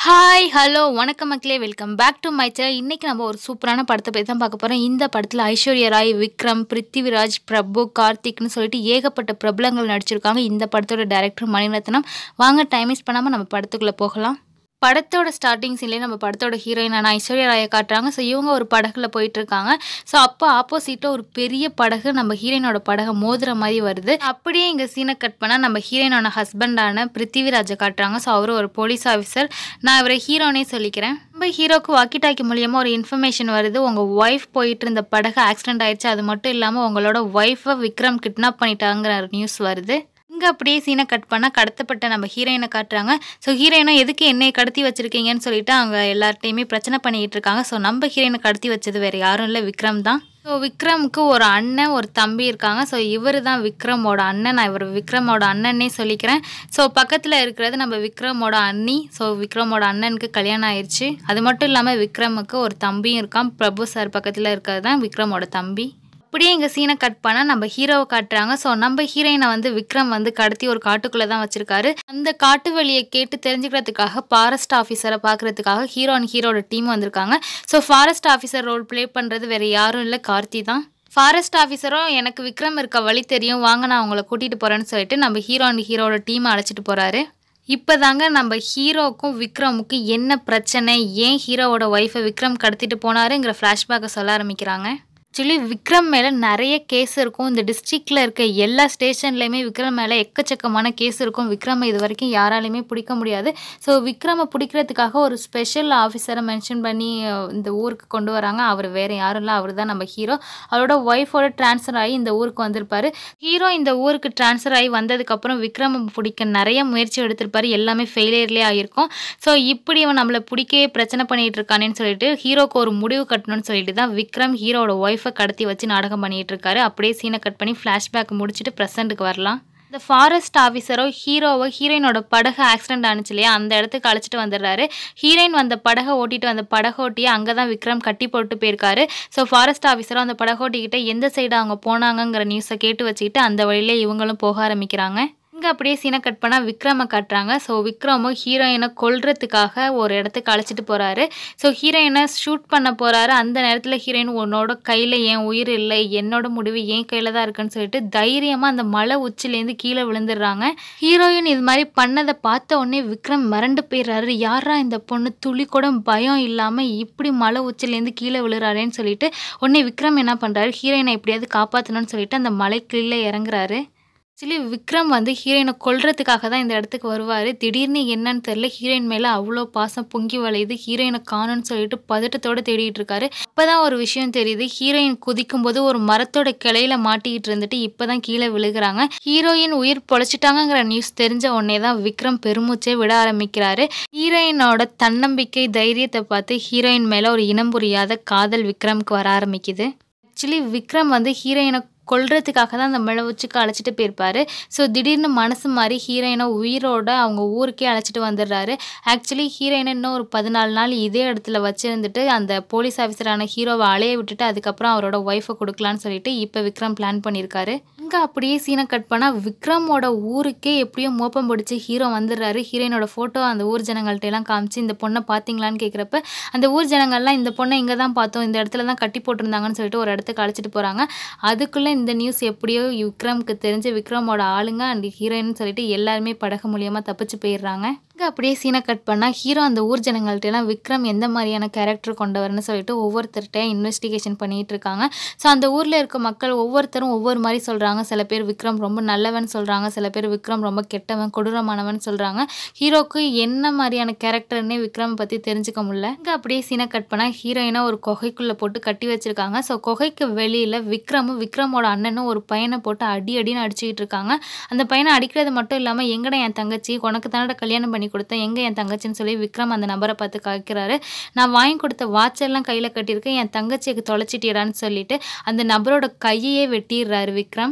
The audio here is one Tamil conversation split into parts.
ஹாய் ஹலோ வணக்கம் மக்களே welcome back to my channel இன்றைக்கி நம்ம ஒரு சூப்பரான படத்தை பற்றி தான் பார்க்க போகிறோம் இந்த படத்தில் ஐஸ்வர்யா ராய் விக்ரம் பிருத்திவிராஜ் பிரபு கார்த்திக்னு சொல்லிட்டு ஏகப்பட்ட பிரபலங்கள் நடிச்சிருக்காங்க இந்த படத்தோட டைரக்டர் மணிரத்னம் வாங்க டைம் வேஸ்ட் பண்ணாமல் நம்ம படத்துக்குள்ளே போகலாம் படத்தோட ஸ்டார்டிங் சீன்லேயே நம்ம படத்தோட ஹீரோயினான ஐஸ்வர்யா ராயை காட்டுறாங்க ஸோ இவங்க ஒரு படகுல போயிட்டு இருக்காங்க ஸோ அப்போ ஆப்போசிட்டில் ஒரு பெரிய படகு நம்ம ஹீரோயினோட படகை மோதுற மாதிரி வருது அப்படியே இங்கே சீனை கட் பண்ணால் நம்ம ஹீரோயினோட ஹஸ்பண்டான பிருத்திவிராஜை காட்டுறாங்க ஸோ அவர் ஒரு போலீஸ் ஆஃபீஸர் நான் இவரை ஹீரோனே சொல்லிக்கிறேன் நம்ம ஹீரோக்கு வாக்கி டாக்கி மூலியமாக ஒரு இன்ஃபர்மேஷன் வருது உங்கள் ஒய்ஃப் போயிட்டு இருந்த படகு ஆக்சிடென்ட் ஆயிடுச்சு அது மட்டும் இல்லாமல் உங்களோட ஒய்ஃபை விக்ரம் கிட்னாப் பண்ணிட்டாங்கிற நியூஸ் வருது இங்கே அப்படியே சீனை கட் பண்ணால் கடத்தப்பட்ட நம்ம ஹீரோயினை காட்டுறாங்க ஸோ ஹீரோயினை எதுக்கு என்னை கடத்தி வச்சிருக்கீங்கன்னு சொல்லிட்டு அவங்க எல்லார்ட்டையுமே பிரச்சனை பண்ணிக்கிட்டு இருக்காங்க ஸோ நம்ம ஹீரோயினை கடத்தி வச்சது வேறு யாரும் இல்லை விக்ரம் தான் ஸோ விக்ரமுக்கு ஒரு அண்ணன் ஒரு தம்பி இருக்காங்க ஸோ இவர் தான் விக்ரமோட அண்ணன் நான் இவர் விக்ரமோட அண்ணன்னே சொல்லிக்கிறேன் ஸோ பக்கத்தில் இருக்கிறது நம்ம விக்ரமோட அண்ணி ஸோ விக்ரமோட அண்ணனுக்கு கல்யாணம் ஆயிடுச்சு அது மட்டும் இல்லாமல் விக்ரமுக்கு ஒரு தம்பியும் இருக்கான் பிரபு சார் பக்கத்தில் இருக்கிறது தான் விக்ரமோட தம்பி அப்படியே எங்கள் சீனை கட் பண்ணால் நம்ம ஹீரோவை காட்டுறாங்க ஸோ நம்ம ஹீரோயினை வந்து விக்ரம் வந்து கடத்தி ஒரு காட்டுக்குள்ளே தான் வச்சிருக்காரு அந்த காட்டு வழியை கேட்டு தெரிஞ்சுக்கிறதுக்காக ஃபாரஸ்ட் ஆஃபீஸரை பார்க்குறதுக்காக ஹீரோ அண்ட் ஹீரோட டீம் வந்திருக்காங்க so forest officer role play பண்ணுறது வேறு யாரும் இல்லை கார்த்தி தான் ஃபாரஸ்ட் ஆஃபீஸரும் எனக்கு விக்ரம் இருக்க வழி தெரியும் வாங்க நான் உங்களை கூட்டிகிட்டு போகிறேன்னு சொல்லிட்டு நம்ம ஹீரோ அண்ட் ஹீரோட டீமை அழைச்சிட்டு போகிறாரு இப்போ தாங்க நம்ம ஹீரோக்கும் விக்ரமுக்கும் என்ன பிரச்சனை ஏன் ஹீரோவோட ஒய்ஃபை விக்ரம் கடத்திட்டு போனாருங்கிற ஃப்ளாஷ்பேக்கை சொல்ல ஆரம்பிக்கிறாங்க ஆக்சுவலி விக்ரம் மேலே நிறைய கேஸ் இருக்கும் இந்த டிஸ்ட்ரிக்டில் இருக்க எல்லா ஸ்டேஷன்லேயுமே விக்ரம் மேலே எக்கச்சக்கமான கேஸ் இருக்கும் விக்ரமை இது வரைக்கும் யாராலையுமே பிடிக்க முடியாது ஸோ விக்ரமை பிடிக்கிறதுக்காக ஒரு ஸ்பெஷல் ஆஃபீஸரை மென்ஷன் பண்ணி அஹ், இந்த ஊருக்கு கொண்டு வராங்க அவர் வேறு யாரும் இல்லை அவர் தான் நம்ம ஹீரோ அவரோட ஒய்ஃபோட ட்ரான்ஸ்ஃபர் ஆகி இந்த ஊருக்கு வந்திருப்பாரு ஹீரோ இந்த ஊருக்கு ட்ரான்ஸ்ஃபர் ஆகி வந்ததுக்கப்புறம் விக்ரமை பிடிக்க நிறைய முயற்சி எடுத்திருப்பாரு எல்லாமே ஃபெயிலியர்லேயே ஆகிருக்கும் ஸோ இப்படி இவன் நம்மளை பிடிக்கவே பிரச்சனை பண்ணிட்டு இருக்கானேன்னு சொல்லிட்டு ஹீரோக்கு ஒரு முடிவு கட்டணும்னு சொல்லிட்டு தான் விக்ரம் ஹீரோட ஒய்ஃபை கடத்தி வச்சு நாடகம் பண்ணிட்டு இருக்காரு அப்படியே சீனை கட் பண்ணி ஃப்ளாஷ்பேக் முடிச்சுட்டு ப்ரெசண்ட்டுக்கு வரலாம் இந்த ஃபாரஸ்ட் ஆஃபீஸரோ ஹீரோவை ஹீரோயினோட படகு ஆக்சிடென்ட் ஆனிச்சு இல்லையா அந்த இடத்துக்கு அழைச்சிட்டு வந்துடுறாரு ஹீரோயின் வந்த படகை ஓட்டிட்டு வந்த படகோட்டியை அங்கே தான் விக்ரம் கட்டி போட்டு போயிருக்காரு ஸோ ஃபாரஸ்ட் ஆஃபீஸரும் அந்த படகோட்டிக்கிட்ட எந்த சைடு அவங்க போனாங்கங்கிற நியூஸை கேட்டு வச்சுக்கிட்டு அந்த வழியிலே இவங்களும் போக ஆரம்பிக்கிறாங்க இங்கே அப்படியே சீனை கட் பண்ணால் விக்ரமை காட்டுறாங்க ஸோ விக்ரமும் ஹீரோயினை கொல்றதுக்காக ஒரு இடத்துக்கு அழைச்சிட்டு போகிறாரு ஸோ ஹீரோயினை ஷூட் பண்ண போகிறாரு அந்த நேரத்தில் ஹீரோயின் உன்னோட கையில் என் உயிர் இல்லை என்னோட முடிவு என் கையில் தான் இருக்குன்னு சொல்லிட்டு தைரியமாக அந்த மலை உச்சிலேருந்து கீழே விழுந்துடுறாங்க ஹீரோயின் இது மாதிரி பண்ணதை பார்த்த உடனே விக்ரம் மிரண்டு போயிடுறாரு யாரா இந்த பொண்ணு துளி கூட பயம் இல்லாமல் இப்படி மலை உச்சிலேருந்து கீழே விழுறாரேன்னு சொல்லிட்டு உடனே விக்ரம் என்ன பண்ணுறாரு ஹீரோயினை எப்படியாவது காப்பாற்றணும்னு சொல்லிட்டு அந்த மலை கீழே இறங்குறாரு ஆக்சுவலி விக்ரம் வந்து ஹீரோயினை கொல்றதுக்காக தான் இந்த இடத்துக்கு வருவார் திடீர்னு என்னன்னு தெரில ஹீரோயின் மேலே அவ்வளோ பாசம் பொங்கி வளையுது ஹீரோயினை காணும்னு சொல்லிட்டு பதட்டத்தோடு தேடிட்டு இருக்காரு அப்போ தான் ஒரு விஷயம் தெரியுது ஹீரோயின் குதிக்கும் போது ஒரு மரத்தோட கிளையில மாட்டிக்கிட்டு இருந்துட்டு இப்போ தான் கீழே விழுகிறாங்க ஹீரோயின் உயிர் பொழைச்சிட்டாங்கங்கிற நியூஸ் தெரிஞ்ச உடனே தான் விக்ரம் பெருமூச்சே விட ஆரம்பிக்கிறாரு ஹீரோயினோட தன்னம்பிக்கை தைரியத்தை பார்த்து ஹீரோயின் மேலே ஒரு இனம் புரியாத காதல் விக்ரம்க்கு வர ஆரம்பிக்குது ஆக்சுவலி விக்ரம் வந்து ஹீரோயினை கொல்றதுக்காக தான் அந்த மலை உச்சிக்கு அழைச்சிட்டு போயிருப்பாரு ஸோ திடீர்னு மனசு மாறி ஹீரோயினை உயிரோட அவங்க ஊருக்கே அழைச்சிட்டு வந்துடுறாரு ஆக்சுவலி ஹீரோயினை இன்னும் ஒரு பதினாலு நாள் இதே இடத்துல வச்சிருந்துட்டு அந்த போலீஸ் ஆஃபீஸரான ஹீரோவை அலைய விட்டுட்டு அதுக்கப்புறம் அவரோட ஒய்ஃபை கொடுக்கலான்னு சொல்லிட்டு இப்போ விக்ரம் பிளான் பண்ணியிருக்காரு இங்கே அப்படியே சீனை கட் பண்ணால் விக்ரமோட ஊருக்கே எப்படியோ மோப்பம் பிடிச்சி ஹீரோ வந்துடுறாரு ஹீரோயினோட ஃபோட்டோ அந்த ஊர் ஜனங்கள்ட்ட எல்லாம் காமிச்சு இந்த பொண்ணை பார்த்தீங்களான்னு கேட்குறப்ப அந்த ஊர் ஜனங்கள்லாம் இந்த பொண்ணை இங்கே தான் பார்த்தோம் இந்த இடத்துல தான் கட்டி போட்டிருந்தாங்கன்னு சொல்லிட்டு ஒரு இடத்துக்கு அழைச்சிட்டு போகிறாங்க அதுக்குள்ளே இந்த நியூஸ் எப்படியோ விக்ரம்க்கு தெரிஞ்சு விக்ரமோட ஆளுங்க அண்ட் ஹீரோயின் சொல்லிட்டு எல்லாருமே படகு மூலியமாக தப்பிச்சு போயிடுறாங்க இங்கே அப்படியே சீனை கட் பண்ணால் ஹீரோ அந்த ஊர் ஜனங்கள்ட்ட எல்லாம் விக்ரம் எந்த மாதிரியான கேரக்டர் கொண்டவர்னு சொல்லிட்டு ஒவ்வொருத்தர்கிட்ட இன்வெஸ்டிகேஷன் பண்ணிட்டு இருக்காங்க ஸோ அந்த ஊரில் இருக்க மக்கள் ஒவ்வொருத்தரும் ஒவ்வொரு மாதிரி சொல்கிறாங்க சில பேர் விக்ரம் ரொம்ப நல்லவன் சொல்கிறாங்க சில பேர் விக்ரம் ரொம்ப கெட்டவன் கொடூரமானவன் சொல்கிறாங்க ஹீரோக்கு என்ன மாதிரியான கேரக்டர்னே விக்ரம் பற்றி தெரிஞ்சுக்க முடியல இங்கே அப்படியே சீனை கட் பண்ணால் ஹீரோயினை ஒரு குகைக்குள்ளே போட்டு கட்டி வச்சிருக்காங்க ஸோ குகைக்கு வெளியில் விக்ரமும் விக்ரமோட அண்ணனும் ஒரு பையனை போட்டு அடி அடின்னு அடிச்சுக்கிட்டு இருக்காங்க அந்த பையனை அடிக்கிறது மட்டும் இல்லாமல் எங்கடா என் தங்கச்சி உனக்கு தானடா கல்யாணம் பண்ணி கொடுத்தேன் எங்கே என் தங்கச்சின்னு சொல்லி விக்ரம் அந்த நபரை பார்த்து காய்க்கிறாரு நான் வாங்கி கொடுத்த வாட்ச் எல்லாம் கையில் கட்டியிருக்கேன் என் தங்கச்சிக்கு தொலைச்சிட்டியடான்னு சொல்லிட்டு அந்த நபரோட கையையே வெட்டிடுறாரு விக்ரம்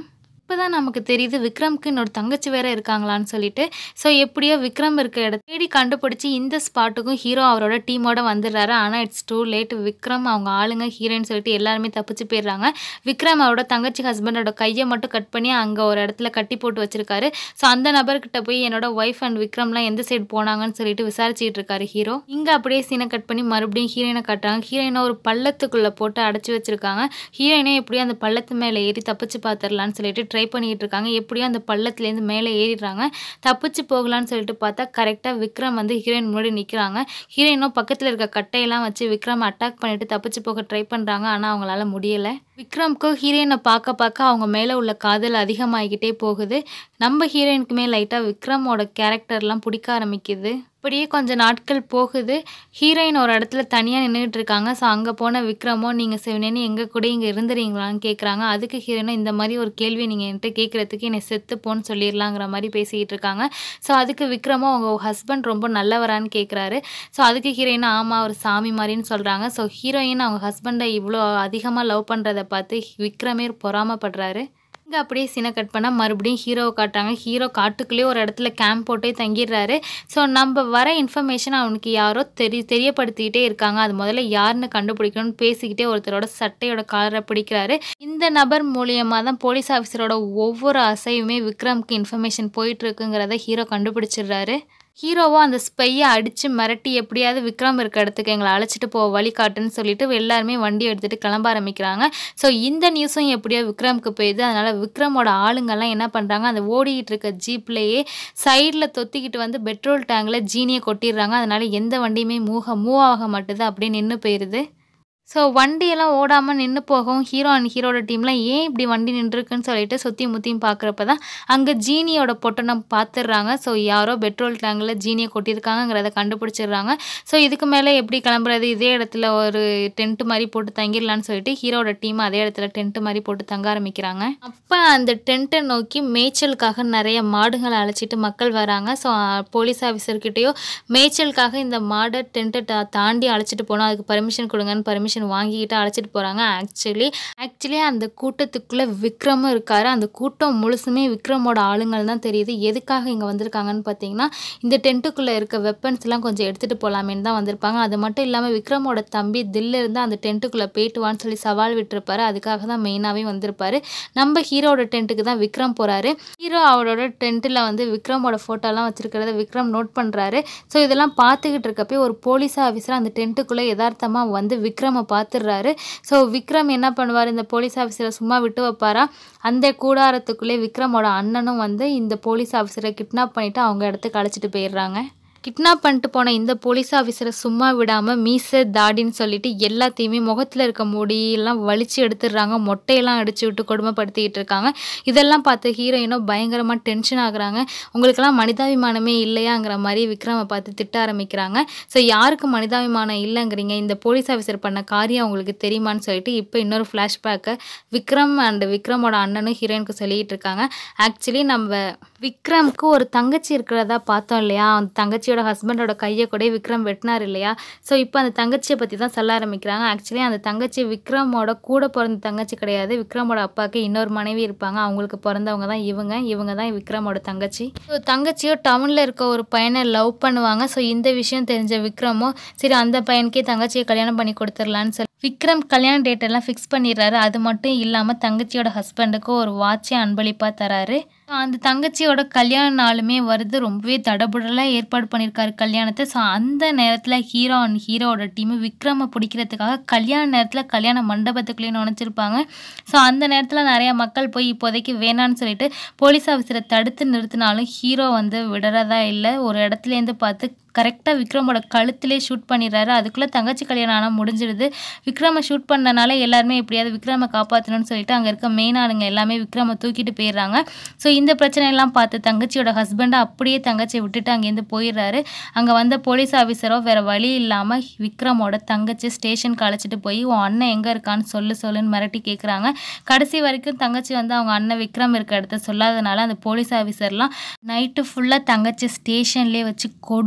இப்பதான் நமக்கு தெரியுது விக்ரம்க்கு இன்னொரு தங்கச்சி வேற இருக்காங்களான்னு சொல்லிட்டு. ஸோ எப்படியோ விக்ரம் இருக்க இடத்த தேடி கண்டுபிடிச்சு இந்த ஸ்பாட்டுக்கும் ஹீரோ அவரோட டீமோட வந்துடுறாரு. ஆனா இட்ஸ் டூ லேட். விக்ரம், அவங்க ஆளுங்க, ஹீரோயின் சொல்லிட்டு எல்லாருமே தப்பிச்சு போயிடுறாங்க. விக்ரம் அவரோட தங்கச்சி ஹஸ்பண்டோட கைய மட்டும் கட் பண்ணி அங்க ஒரு இடத்துல கட்டி போட்டு வச்சிருக்காரு. ஸோ அந்த நபர்கிட்ட போய் என்னோட ஒய்ஃப் அண்ட் விக்ரம்லாம் எந்த சைடு போனாங்கன்னு சொல்லிட்டு விசாரிச்சுட்டு இருக்காரு ஹீரோ. இங்க அப்படியே சீன கட் பண்ணி மறுபடியும் ஹீரோயின காட்டுறாங்க. ஹீரோயின ஒரு பள்ளத்துக்குள்ள போட்டு அடைச்சு வச்சிருக்காங்க. ஹீரோயினும் எப்படியோ அந்த பள்ளத்து மேல ஏறி தப்பிச்சு பார்த்துரலான்னு சொல்லிட்டு ட்ரை பண்ணிட்டு இருக்காங்க. எப்படியோ அந்த பள்ளத்துலேருந்து மேலே ஏறிடுறாங்க. தப்பிச்சு போகலான்னு சொல்லிட்டு பார்த்தா கரெக்ட்டா விக்ரம் வந்து ஹீரோயின் முன்னாடி நிக்கிறாங்க. ஹீரோயினும் பக்கத்துல இருக்க கட்டையெல்லாம் வச்சு விக்ரம அட்டாக் பண்ணிட்டு தப்பிச்சு போக ட்ரை பண்றாங்க. ஆனா அவங்களால முடியல. விக்ரம்க்கு ஹீரோயின பார்க்க பார்க்க அவங்க மேல உள்ள காதல் அதிகமாகிக்கிட்டே போகுது. நம்ம ஹீரோயினுக்குமே லைட்டா விக்ரமோட கேரக்டர்லாம் பிடிக்க ஆரம்பிக்குது. இப்படியே கொஞ்ச நாட்கள் போகுது. ஹீரோயின் ஒரு இடத்துல தனியா நின்னுகிட்டு இருக்காங்க. ஸோ அங்க போன விக்ரமும் நீங்க செவனேன்னு எங்க கூட இங்க இருந்துறீங்களான்னு கேட்குறாங்க. அதுக்கு ஹீரோயினும் இந்த மாதிரி ஒரு கேள்விய நீங்க என்கிட்ட கேட்கறதுக்கு என்னை செத்து போன்னு சொல்லிரலாங்கிற மாதிரி பேசிக்கிட்டு இருக்காங்க. ஸோ அதுக்கு விக்ரமும் அவங்க ஹஸ்பண்ட் ரொம்ப நல்லவரான்னு கேட்குறாரு. ஸோ அதுக்கு ஹீரோயின் ஆமா அவர் சாமி மாரின்னு சொல்றாங்க. ஸோ ஹீரோயின் அவங்க ஹஸ்பண்ட இவ்ளோ அதிகமா லவ் பண்றத பார்த்து விக்ரமே பொறாமப்படுறாரு. இங்க அப்படியே சீன கட் பண்ணா மறுபடியும் ஹீரோவ காட்டுறாங்க. ஹீரோ காட்டுக்குள்ளேயே ஒரு இடத்துல கேம்ப் போட்டே தங்கிடுறாரு. ஸோ நம்ப வர இன்ஃபர்மேஷன் அவனுக்கு யாரோ தெரி தெரியப்படுத்திக்கிட்டே இருக்காங்க. அது முதல்ல யாருன்னு கண்டுபிடிக்கணும்னு பேசிக்கிட்டே ஒருத்தரோட சட்டையோட காலர பிடிக்கிறாரு. இந்த நபர் மூலியமா தான் போலீஸ் ஆஃபீஸரோட ஒவ்வொரு அசைவுமே விக்ரம்க்கு இன்ஃபர்மேஷன் போயிட்டு இருக்குங்கிறத ஹீரோ கண்டுபிடிச்சிடுறாரு. ஹீரோவும் அந்த ஸ்பைய அடிச்சு மிரட்டி எப்படியாவது விக்ரம் இருக்க இடத்துக்கு எங்கள அழைச்சிட்டு போ வழி காட்டுன்னு சொல்லிட்டு எல்லாருமே வண்டிய எடுத்துட்டு கிளம்ப ஆரம்பிக்கிறாங்க. ஸோ இந்த நியூஸும் எப்படியோ விக்ரம்க்கு போயிடுது. அதனால விக்ரமோட ஆளுங்கலாம் என்ன பண்றாங்க, அந்த ஓடிக்கிட்டு இருக்க ஜீப்லயே சைடுல தொத்திக்கிட்டு வந்து பெட்ரோல் டேங்க்ல ஜீனிய கொட்டிடுறாங்க. அதனால எந்த வண்டியுமே மூக மூவ் ஆக மாட்டுது. அப்படியே நின்னு போயிருது. ஸோ வண்டியெல்லாம் ஓடாம நின்னு போகவும் ஹீரோ அண்ட் ஹீரோட டீம்லாம் ஏன் இப்படி வண்டி நின்றுருக்குன்னு சொல்லிட்டு சுத்தியும் முத்தியும் பார்க்குறப்ப தான் அங்க ஜீனியோட பொட்டணம் பார்த்துடுறாங்க. ஸோ யாரோ பெட்ரோல் டேங்க்ல ஜீனிய கொட்டியிருக்காங்கங்கிறத கண்டுபிடிச்சிடுறாங்க. ஸோ இதுக்கு மேல எப்படி கிளம்புறது? இதே இடத்துல ஒரு டென்ட் மாரி போட்டு தங்கிடலான்னு சொல்லிட்டு ஹீரோவோட டீம் அதே இடத்துல டென்ட் மாரி போட்டு தங்க ஆரம்பிக்கிறாங்க. அப்ப அந்த டென்ட்ட நோக்கி மேய்ச்சலுக்காக நிறைய மாடுகள அழைச்சிட்டு மக்கள் வராங்க. ஸோ போலீஸ் ஆஃபீஸர்கிட்டயோ மேய்ச்சலுக்காக இந்த மாட டென்ட்ட தா தாண்டி அழைச்சிட்டு போணும். அதுக்கு பர்மிஷன் குடுங்கன்னு பர்மிஷன் வாங்கிக்கிட்டு அழைச்சிட்டு போறாங்க. ஆக்சுவலி ஆக்சுவலி அந்த கூட்டத்துக்குள்ள விக்ரமும் இருக்காரு. அந்த கூட்டம் முழுசுமே விக்ரமோட ஆளுங்கன்னு தான் தெரியுது. எதுக்காக இங்க வந்திருக்காங்கன்னு பார்த்தீங்கன்னா, இந்த டென்ட்டுக்குள்ள இருக்க வெப்பன்ஸ்லாம் கொஞ்சம் எடுத்துட்டு போலாமேன்னு தான் வந்திருப்பாங்க. அது மட்டும் இல்லாம விக்ரமோட தம்பி தில் இருந்தா அந்த டென்ட்டுக்குள்ள போயிட்டு வான்னு சொல்லி சவால் விட்டுருப்பாரு. அதுக்காக தான் மெயினாவே வந்திருப்பாரு. நம்ம ஹீரோவோட டென்ட்டுக்கு தான் விக்ரம் போறாரு. ஹீரோ அவரோட டென்ட்ல வந்து விக்ரமோட ஃபோட்டோலாம் வச்சிருக்கிறத விக்ரம் நோட் பண்றாரு. ஸோ இதெல்லாம் பார்த்துக்கிட்டு இருக்கப்பயே ஒரு போலீஸ் ஆஃபீஸர் அந்த டென்ட்டுக்குள்ள எதார்த்தமா வந்து விக்ரம பார்த்துடுறாரு. ஸோ விக்ரம் என்ன பண்ணுவாரு, இந்த போலீஸ் ஆஃபீஸர சும்மா விட்டு வைப்பாரா? அந்த கூடாரத்துக்குள்ளே விக்ரமோட அண்ணனும் வந்து இந்த போலீஸ் ஆஃபீஸர கிட்னாப் பண்ணிட்டு அவங்க இடத்துக்கு அழைச்சிட்டு போயிடுறாங்க. கிட்னாப் பண்ணிட்டு போன இந்த போலீஸ் ஆஃபீஸர சும்மா விடாம மீச, தாடின்னு சொல்லிட்டு எல்லாத்தையுமே முகத்துல இருக்க முடியெல்லாம் வலிச்சு எடுத்துடுறாங்க. மொட்டையெல்லாம் அடிச்சு விட்டு கொடுமைப்படுத்திக்கிட்டு இருக்காங்க. இதெல்லாம் பார்த்து ஹீரோயினும் பயங்கரமா டென்ஷன் ஆகுறாங்க. உங்களுக்கெல்லாம் மனிதாபிமானமே இல்லையாங்கிற மாரி விக்ரம பார்த்து திட்ட ஆரம்பிக்கிறாங்க. ஸோ யாருக்கு மனிதாபிமானம் இல்லங்கிறீங்க? இந்த போலீஸ் ஆஃபீஸர் பண்ண காரியம் உங்களுக்கு தெரியுமான்னு சொல்லிட்டு இப்ப இன்னொரு ஃபிளாஷ்பேக்க விக்ரம் அண்ட் விக்ரமோட அண்ணனும் ஹீரோயினுக்கு சொல்லிக்கிட்டு இருக்காங்க. ஆக்சுவலி நம்ப விக்ரம்க்கு ஒரு தங்கச்சி இருக்கிறதா பார்த்தோம் இல்லையா? அந்த தங்கச்சியோட ஹஸ்பண்டோட கைய கூட விக்ரம் வெட்டினாரு இல்லையா? ஸோ இப்ப அந்த தங்கச்சிய பத்தி தான் சொல்ல ஆரம்பிக்கிறாங்க. ஆக்சுவலி அந்த தங்கச்சி விக்ரமோட கூட பொறந்த தங்கச்சி கிடையாது. விக்ரமோட அப்பாவுக்கு இன்னொரு மனைவி இருப்பாங்க. அவங்களுக்கு பொறந்தவங்க தான் இவங்க. இவங்க தான் விக்ரமோட தங்கச்சி. ஸோ தங்கச்சியும் டவுன்ல இருக்க ஒரு பையன லவ் பண்ணுவாங்க. ஸோ இந்த விஷயம் தெரிஞ்ச விக்ரமும் சரி அந்த பையனுக்கே தங்கச்சிய கல்யாணம் பண்ணி கொடுத்துடலான்னு சொல்லி விக்ரம் கல்யாண டேட் எல்லாம் ஃபிக்ஸ் பண்ணிடுறாரு. அது மட்டும் இல்லாம தங்கச்சியோட ஹஸ்பண்டுக்கு ஒரு வாட்சே அன்பளிப்பா தராரு. அந்த தங்கச்சியோட கல்யாண நாளுமே வருது. ரொம்பவே தடபுடலா ஏற்பாடு பண்ணியிருக்காரு கல்யாணத்த. ஸோ அந்த நேரத்துல ஹீரோ அண்ட் ஹீரோவோட டீம் விக்ரம பிடிக்கிறதுக்காக கல்யாண நேரத்துல கல்யாண மண்டபத்துக்குள்ளேயே நுழைஞ்சிருப்பாங்க. ஸோ அந்த நேரத்துல நிறைய மக்கள் போய் இப்போதைக்கு வேணான்னு சொல்லிட்டு போலீஸ் ஆஃபீஸர தடுத்து நிறுத்தினாலும் ஹீரோ வந்து விடறதா இல்ல. ஒரு இடத்துலேருந்து பார்த்து கரெக்ட்டா விக்ரமோட கழுத்திலேயே ஷூட் பண்ணிடுறாரு. அதுக்குள்ள தங்கச்சி கல்யாணம் ஆனா முடிஞ்சிடுது. விக்ரம ஷூட் பண்ணனால எல்லாருமே எப்படியாவது விக்ரம காப்பாத்தணும்னு சொல்லிட்டு அங்க இருக்க மெயின் ஆளுங்க எல்லாமே விக்ரம தூக்கிட்டு போயிடுறாங்க. ஸோ இந்த பிரச்சனையெல்லாம் பார்த்து தங்கச்சியோட ஹஸ்பண்ட் அப்படியே தங்கச்சிய விட்டுட்டு அங்கேருந்து போயிடுறாரு. அங்க வந்த போலீஸ் ஆஃபீஸரோ வேற வழி இல்லாம விக்ரமோட தங்கச்சிய ஸ்டேஷனுக்கு அழைச்சிட்டு போய் உன் அண்ணன் எங்க இருக்கான்னு சொல்லு சொல்லுன்னு மிரட்டி கேட்குறாங்க. கடைசி வரைக்கும் தங்கச்சி வந்து அவங்க அண்ணன் விக்ரம் இருக்க இடத்த சொல்லாதனால அந்த போலீஸ் ஆஃபீஸர்லாம் நைட்டு ஃபுல்லா தங்கச்சிய ஸ்டேஷன்லேயே வச்சு கொடூரமா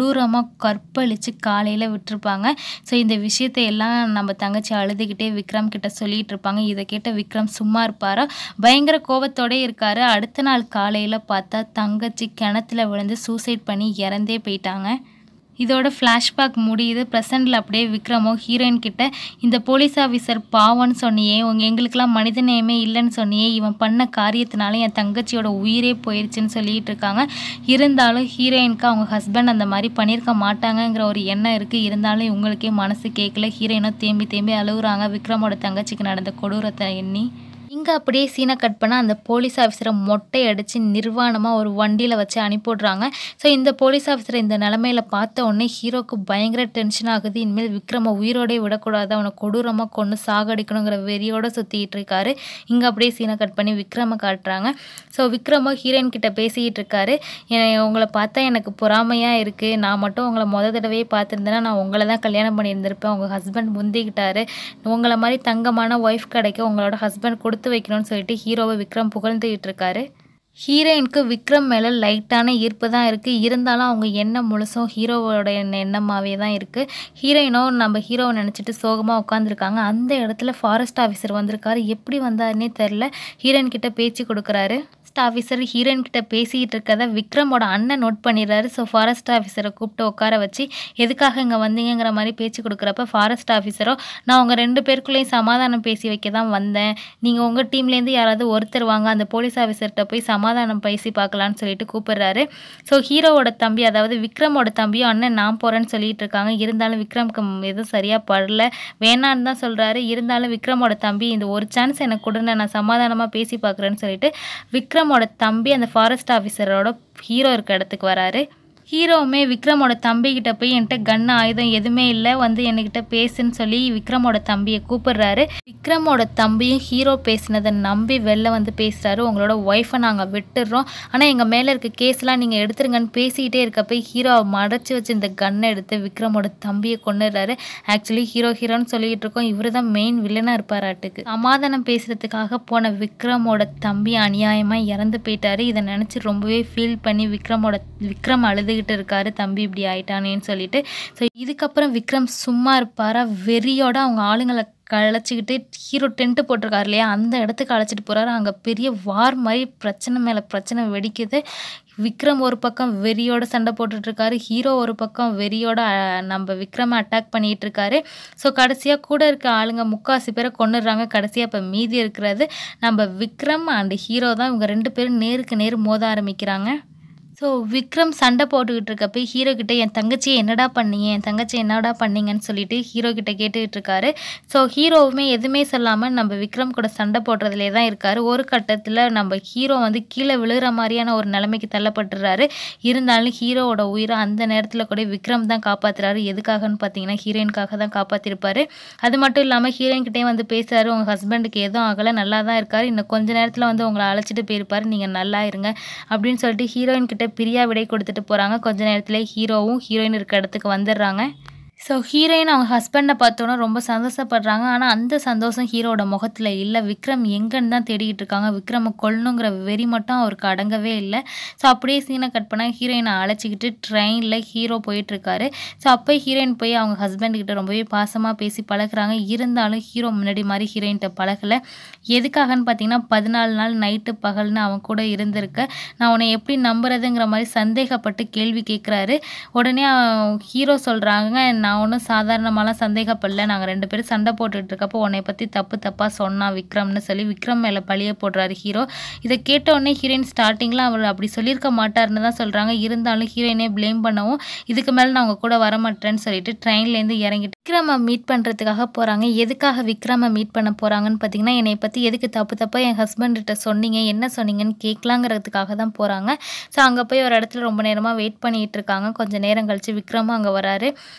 கொடூரமாக கற்பழித்து காலையில் விட்டுருப்பாங்க ஸோ இந்த விஷயத்தை எல்லாம் நம்ம தங்கச்சி அழுதுகிட்டே விக்ரம் கிட்ட சொல்லிட்டு இருப்பாங்க இதை கேட்ட விக்ரம் சும்மா இருப்பாரா பயங்கர கோபத்தோடே இருக்காரு அடுத்த நாள் காலையில் பார்த்தா தங்கச்சி கிணத்துல விழுந்து சூசைட் பண்ணி இறந்தே போயிட்டாங்க இதோட ஃப்ளாஷ்பேக் முடியுது ப்ரெசண்டில் அப்படியே விக்ரமோ ஹீரோயின் கிட்ட இந்த போலீஸ் ஆஃபீஸர் பாவம்னு சொன்னியே உங்க எங்களுக்கெல்லாம் மனிதநேயமே இல்லைன்னு சொன்னியே இவன் பண்ண காரியத்தினால என் தங்கச்சியோட உயிரே போயிடுச்சுன்னு சொல்லிட்டு இருக்காங்க இருந்தாலும் ஹீரோயினுக்கு அவங்க ஹஸ்பண்ட் அந்த மாதிரி பண்ணியிருக்க மாட்டாங்கங்கிற ஒரு எண்ணம் இருக்குது இருந்தாலும் இவங்களுக்கே மனசு கேட்கல ஹீரோயினும் தேம்பி தேம்பி அழுகுறாங்க விக்ரமோட தங்கச்சிக்கு நடந்த கொடூரத்தை எண்ணி இங்கே அப்படியே சீனை கட் பண்ணால் அந்த போலீஸ் ஆஃபீஸரை மொட்டை அடித்து நிர்வாணமாக ஒரு வண்டியில் வச்சு அனுப்பிவிட்றாங்க ஸோ இந்த போலீஸ் ஆஃபீஸரை இந்த நிலமையில பார்த்த உடனே ஹீரோக்கு பயங்கர டென்ஷன் ஆகுது இனிமேல் விக்ரம உயிரோடே விடக்கூடாது அவனை கொடூரமாக கொண்டு சாகடிக்கணுங்கிற வெறியோட சுற்றிட்டு இருக்காரு இங்கே அப்படியே சீனை கட் பண்ணி விக்ரம காட்டுறாங்க ஸோ விக்ரமோ ஹீரோயின் கிட்ட பேசிக்கிட்டு இருக்காரு "எ- உங்களை பார்த்தா எனக்கு பொறாமையாக இருக்குது நான் மட்டும் உங்களை முத தடவையே பார்த்துருந்தேன்னா நான் உங்களை தான் கல்யாணம் பண்ணியிருந்திருப்பேன் உங்கள் ஹஸ்பண்ட் முந்திக்கிட்டாரு உங்களை மாதிரி தங்கமான ஒய்ஃப் கிடைக்க உங்களோட ஹஸ்பண்ட் கொடுத்து வைக்கணும்னு சொல்லிட்டு ஹீரோவை விக்ரம் புகழ்ந்துகிட்டு இருக்காரு ஹீரோயினுக்கு விக்ரம் மேலே லைட்டான ஈர்ப்பு தான் இருக்குது இருந்தாலும் அவங்க எண்ணம் முழுசும் ஹீரோவோட எண்ண- எண்ணமாவே தான் இருக்குது ஹீரோயினோ நம்ம ஹீரோவை நினச்சிட்டு சோகமாக உட்காந்துருக்காங்க அந்த இடத்துல ஃபாரஸ்ட் ஆஃபீஸர் வந்திருக்காரு எப்படி வந்தாருன்னே தெரில ஹீரோயின் கிட்ட பேச்சு கொடுக்குறாரு ஃபாரஸ்ட் ஆஃபீஸர் ஹீரோயின் கிட்ட பேசிக்கிட்டு இருக்கதை விக்ரமோட அண்ணன் நோட் பண்ணிடுறாரு ஸோ ஃபாரஸ்ட் ஆஃபீஸரை கூப்பிட்டு உட்கார வச்சு எதுக்காக இங்கே வந்தீங்கங்கிற மாதிரி பேச்சு கொடுக்குறப்ப ஃபாரஸ்ட் ஆஃபீஸரோ நான் உங்கள் ரெண்டு பேருக்குள்ளேயும் சமாதானம் பேசி வைக்க தான் வந்தேன் நீங்கள் உங்கள் டீம்லேருந்து யாராவது ஒருத்தர் வாங்க அந்த போலீஸ் ஆஃபீஸர்கிட்ட போய் சமாதானம் பேசி பார்க்கலான்னு சொல்லிட்டு கூப்பிடுறாரு ஸோ ஹீரோவோட தம்பி அதாவது விக்ரமோட தம்பியும் அண்ணன் நான் போகிறேன்னு சொல்லிட்டு இருக்காங்க இருந்தாலும் விக்ரம்க்கு ம் எதுவும் சரியாக படல வேணான்னு தான் சொல்கிறாரு இருந்தாலும் விக்ரமோட தம்பி இந்த ஒரு சான்ஸ் எனக்கு கொடுங்க நான் சமாதானமாக பேசி பார்க்குறேன்னு சொல்லிட்டு விக்ரமோட தம்பி அந்த ஃபாரஸ்ட் ஆஃபீஸரோட ஹீரோ இருக்க இடத்துக்கு வராரு ஹீரோவுமே விக்ரமோட தம்பிக்கிட்ட போய் என்கிட்ட கன் ஆயுதம் எதுவுமே இல்லை வந்து என்கிட்ட பேசுன்னு சொல்லி விக்ரமோட தம்பியை கூப்பிடுறாரு விக்ரமோட தம்பியும் ஹீரோ பேசினதை நம்பி வெளில வந்து பேசுகிறாரு உங்களோட ஒய்ஃபை நாங்கள் விட்டுடுறோம் ஆனால் எங்கள் மேலே இருக்க கேஸ்லாம் நீங்கள் எடுத்துருங்கன்னு பேசிக்கிட்டே இருக்கப்ப ஹீரோ மறைச்சி வச்சு இந்த கன்னை எடுத்து விக்ரமோட தம்பியை கொண்டுடுறாரு ஆக்சுவலி ஹீரோ ஹீரோன்னு சொல்லிட்டு இருக்கோம் இவர் தான் மெயின் வில்லனாக இருப்பாராட்டுக்கு சமாதானம் பேசுறதுக்காக போன விக்ரமோட தம்பி அநியாயமாக இறந்து போயிட்டாரு இதை நினச்சி ரொம்பவே ஃபீல் பண்ணி விக்ரமோட விக்ரம் அழுதுகிட்டு இருக்காரு தம்பி இப்படி ஆயிட்டானேன்னு சொல்லிட்டு ஸோ இதுக்கப்புறம் விக்ரம் சும்மா இருப்பாரா வெறியோட அவங்க ஆளுங்களை கழைச்சிக்கிட்டு ஹீரோ டென்ட்டு போட்டிருக்காரு இல்லையா அந்த இடத்துக்கு அழைச்சிட்டு போகிறாரு அங்கே பெரிய வார் மாதிரி பிரச்சனை மேலே பிரச்சனை வெடிக்குது விக்ரம் ஒரு பக்கம் வெறியோட சண்டை போட்டுட்டு இருக்காரு ஹீரோ ஒரு பக்கம் வெறியோட அஹ், நம்ம விக்ரமை அட்டாக் பண்ணிட்டு இருக்காரு ஸோ கடைசியாக கூட இருக்க ஆளுங்க முக்காசி பேரை கொண்டுடுறாங்க கடைசியாக இப்போ மீதி இருக்கிறது நம்ம விக்ரம் அண்ட் ஹீரோ தான் இவங்க ரெண்டு பேரும் நேருக்கு நேர் மோத ஆரம்பிக்கிறாங்க ஸோ விக்ரம் சண்டை போட்டுக்கிட்டு இருக்கப்ப ஹீரோ கிட்ட என் தங்கச்சியை என்னடா பண்ணீங்க என் தங்கச்சி என்னடா பண்ணீங்கன்னு சொல்லிட்டு ஹீரோ கிட்ட கேட்டுக்கிட்டு இருக்காரு ஸோ ஹீரோவுமே எதுவுமே சொல்லாமல் நம்ம விக்ரம் கூட சண்டை போடுறதுலே தான் இருக்காரு ஒரு கட்டத்தில் நம்ம ஹீரோ வந்து கீழே விழுகிற மாதிரியான ஒரு நிலைமைக்கு தள்ளப்பட்டுறாரு இருந்தாலும் ஹீரோவோட உயிரை அந்த நேரத்தில் கூட விக்ரம் தான் காப்பாத்துறாரு எதுக்காகன்னு பார்த்தீங்கன்னா ஹீரோயினுக்காக தான் காப்பாற்றிருப்பாரு அது மட்டும் இல்லாமல் ஹீரோயின் கிட்டே வந்து பேசுறாரு உங்கள் ஹஸ்பண்டுக்கு எதுவும் ஆகலை நல்லா தான் இருக்காரு இன்னும் கொஞ்ச நேரத்தில் வந்து உங்களை அழைச்சிட்டு போயிருப்பாரு நீங்கள் நல்லா இருங்க அப்படின்னு சொல்லிட்டு ஹீரோயின் கிட்ட பிரியா விடை கொடுத்துட்டு போகிறாங்க கொஞ்ச நேரத்தில் ஹீரோவும் ஹீரோயின் இருக்க இடத்துக்கு வந்துடுறாங்க ஸோ ஹீரோயின் அவங்க ஹஸ்பண்டை பார்த்தோன்னா ரொம்ப சந்தோஷப்படுறாங்க ஆனால் அந்த சந்தோஷம் ஹீரோட முகத்தில் இல்லை விக்ரம் எங்கன்னு தான் தேடிக்கிட்டு இருக்காங்க விக்ரமை கொல்லணுங்கிற வெறி மட்டும் அவருக்கு அடங்கவே இல்லை ஸோ அப்படியே சீனை கட் பண்ணால் ஹீரோயினை அழைச்சிக்கிட்டு ட்ரெயினில் ஹீரோ போயிட்டுருக்காரு ஸோ அப்போ ஹீரோயின் போய் அவங்க ஹஸ்பண்ட் கிட்ட ரொம்பவே பாசமாக பேசி பழகுறாங்க இருந்தாலும் ஹீரோ முன்னாடி மாதிரி ஹீரோயின்கிட்ட பழகலை எதுக்காகன்னு பார்த்தீங்கன்னா பதினாலு நாள் நைட்டு பகல்னு அவன் கூட இருந்திருக்க நான் உன்னை எப்படி நம்புறதுங்கிற மாதிரி சந்தேகப்பட்டு கேள்வி கேட்குறாரு உடனே ஹீரோ சொல்கிறாங்க நான் ஒன்றும் சாதாரணமாலாம் சந்தேகப்படல நாங்கள் ரெண்டு பேரும் சண்டை போட்டுட்டு இருக்கப்போ உன்னை பற்றி தப்பு தப்பாக சொன்னான் விக்ரம்னு சொல்லி விக்ரம் மேலே பழிய போடுறாரு ஹீரோ இதை கேட்ட உடனே ஹீரோயின் ஸ்டார்டிங்கில் அவர் அப்படி சொல்லியிருக்க மாட்டாருன்னு தான் சொல்கிறாங்க இருந்தாலும் ஹீரோயினே ப்ளேம் பண்ணவும் இதுக்கு மேலே நான் உங்க கூட வரமாட்டேன்னு சொல்லிட்டு ட்ரெயின்லேருந்து இறங்கிட்டு விக்ரமை மீட் பண்ணுறதுக்காக போகிறாங்க எதுக்காக விக்ரமை மீட் பண்ண போகிறாங்கன்னு பார்த்தீங்கன்னா என்னை பற்றி எதுக்கு தப்பு தப்பாக என் ஹஸ்பண்ட்கிட்ட சொன்னீங்க என்ன சொன்னீங்கன்னு கேட்கலாங்கிறதுக்காக தான் போகிறாங்க ஸோ அங்கே போய் ஒரு இடத்துல ரொம்ப நேரமாக வெயிட் பண்ணிட்டு இருக்காங்க கொஞ்சம் நேரம் கழிச்சு விக்ரமும் அங்கே வராரு ஹீரோயினை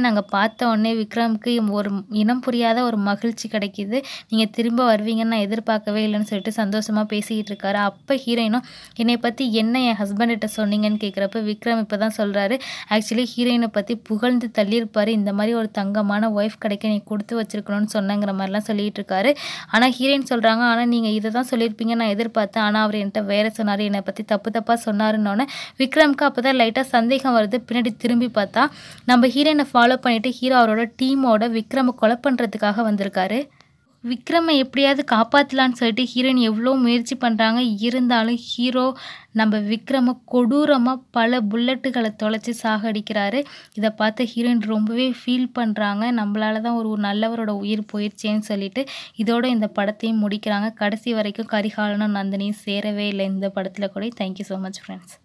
நாங்கள் பார்த்த உடனே விக்ரமுக்கு ஒரு இனம் புரியாத ஒரு மகிழ்ச்சி கிடைக்கிது நீங்கள் திரும்ப வருவீங்கன்னு நான் எதிர்பார்க்கவே இல்லைன்னு சொல்லிட்டு சந்தோஷமாக பேசிக்கிட்டு இருக்காரு அப்போ ஹீரோயினும் என்னை பற்றி என்ன என் ஹஸ்பண்ட்கிட்ட சொன்னீங்கன்னு கேட்குறப்ப விக்ரம் இப்போ தான் சொல்கிறாரு ஆக்சுவலி ஹீரோயினை பற்றி புகழ்ந்து தள்ளியிருப்பார் இந்த மாதிரி ஒரு தங்கமான ஒய்ஃப் கிடைக்க நீ கொடுத்து வச்சிருக்கணும்னு சொன்னங்கிற மாதிரிலாம் சொல்லிட்டு இருக்காரு ஆனால் ஹீரோயின் சொல்கிறாங்க ஆனால் நீங்கள் இதை தான் சொல்லியிருப்பீங்க நான் எதிர்பார்த்தேன் ஆனால் அவர் என்கிட்ட வேற சொன்னார் என்னை பற்றி தப்பு தப்பாக சொன்னாருன்னொன்னே விக்ரம்க்கு அப்போ தான் லைட்டாக சந்தேகம் வருது பின்னாடி திரும்பி பார்த்தா நம்ம ஹீரோயினை ஃபாலோ பண்ணிவிட்டு ஹீரோ அவரோட டீமோட விக்ரமை கொலை பண்ணுறதுக்காக வந்திருக்காரு விக்ரமை எப்படியாவது காப்பாற்றலான்னு சொல்லிட்டு ஹீரோயின் எவ்வளோ முயற்சி பண்ணுறாங்க இருந்தாலும் ஹீரோ நம்ம விக்ரமை கொடூரமாக பல புல்லட்டுகளை தொலைச்சி சாகடிக்கிறாரு இதை பார்த்து ஹீரோயின் ரொம்பவே ஃபீல் பண்ணுறாங்க நம்மளால தான் ஒரு நல்லவரோட உயிர் போயிடுச்சேன்னு சொல்லிட்டு இதோட இந்த படத்தையும் முடிக்கிறாங்க கடைசி வரைக்கும் கரிகாலனும் நந்தினியும் சேரவே இல்லை இந்த படத்தில் கூட தேங்க்யூ ஸோ மச் ஃப்ரெண்ட்ஸ்